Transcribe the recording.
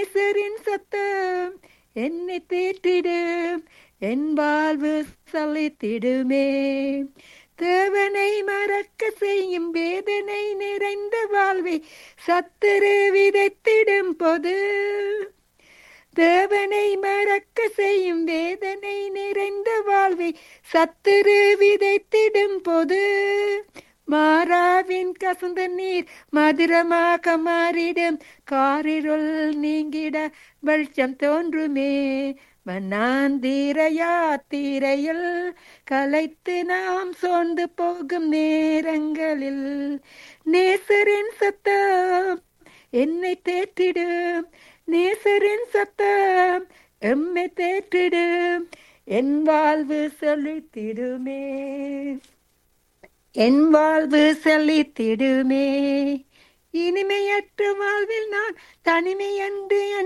நேசரின் சத்தம் என்னை தேற்றிடும் என் வாழ்வு சலித்திடுமே தேவனை மறக்க செய்யும் வேதனை நிறைந்த வாழ்வை சத்துரு விதைத்திடும் போது தேவனை மறக்க செய்யும் வேதனை நிறைந்த வாழ்வை சத்துரு விதைத்திடும் போது மாறாவின் கசந்த நீர் மதுரமாக மாறிடும் காரிருள் நீங்கிட வெளிச்சம் தோன்றுமே மன்னாந்தீர யாத்திரையில் கலைத்து நாம் சோர்ந்து போகும் நேரங்களில் நேசரின் சத்தம் என்னை தேற்றிடும் நேசரின் சத்தம் எம்மை தேற்றிடும் என் வாழ்வு செழித்திடுமே என் வாழ்வு செழித்திடுமே இனிமையற்ற வாழ்வில் நான் தனிமை என்று